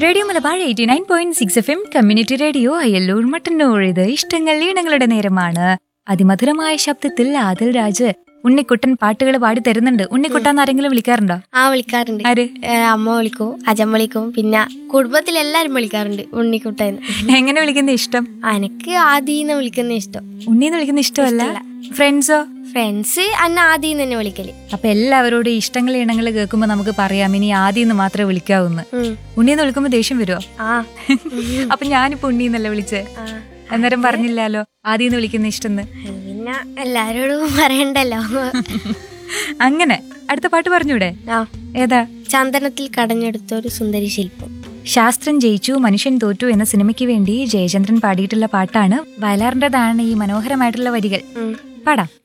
Radio Malabar eighty nine point six F M community radio Ayyallur Mattannur ഇത് ഇഷ്ടങ്ങൾ ഈണങ്ങളുടെ നേരമാണ് അതിമധുരമായ ശബ്ദത്തിൽ ആദിൽ രാജ് ഉണ്ണിക്കുട്ടൻ പാട്ടുകൾ പാടി തരുന്നുണ്ട് ഉണ്ണിക്കുട്ടാന്ന് ആരെങ്കിലും വിളിക്കാറുണ്ടോ ആ വിളിക്കാറുണ്ട് ആര് ഏ, അമ്മ വിളിക്കും അജം വിളിക്കും പിന്നെ കുടുംബത്തിലെല്ലാരും വിളിക്കാറുണ്ട് ഉണ്ണിക്കുട്ടൻ എങ്ങനെ വിളിക്കുന്ന ഇഷ്ടം എനിക്ക് ആദീന്ന് വിളിക്കുന്ന ഇഷ്ടം ഉണ്ണീന്ന് വിളിക്കുന്ന ഇഷ്ടമല്ല ഫ്രണ്ട്സോ ഫ്രണ്ട്സ് അന്ന ആദീന്ന് തന്നെ വിളിക്കല് അപ്പൊ എല്ലാവരോടും ഇഷ്ടങ്ങൾ ഇണങ്ങൾ കേൾക്കുമ്പോ നമുക്ക് പറയാം ഇനി ആദ്യം മാത്രമേ വിളിക്കാവൂന്ന് ഉം. ഉണ്ണീന്ന് വിളിക്കുമ്പോ ദേഷ്യം വരുമോ ആ അപ്പൊ ഞാനിപ്പോ ഉണ്ണീന്നല്ല വിളിച്ചേ ആ. അന്നേരം പറഞ്ഞില്ലാലോ ആദ്യം വിളിക്കുന്ന ഇഷ്ടന്ന് അത് പിന്നെ എല്ലാരോടും പറയണ്ടല്ലോ അങ്ങനെ അടുത്ത പാട്ട് പറഞ്ഞൂടെ ആ ഏതാ ചന്ദനത്തിൽ കടഞ്ഞെടുത്ത ഒരു സുന്ദരി ശില്പം ശാസ്ത്രം ജയിച്ചു മനുഷ്യൻ തോറ്റു എന്ന സിനിമയ്ക്ക് വേണ്ടി ജയചന്ദ്രൻ പാടിയിട്ടുള്ള പാട്ടാണ് വയലാറിൻ്റെതാണ് ഈ മനോഹരമായിട്ടുള്ള വരികൾ ഉം. പാടാം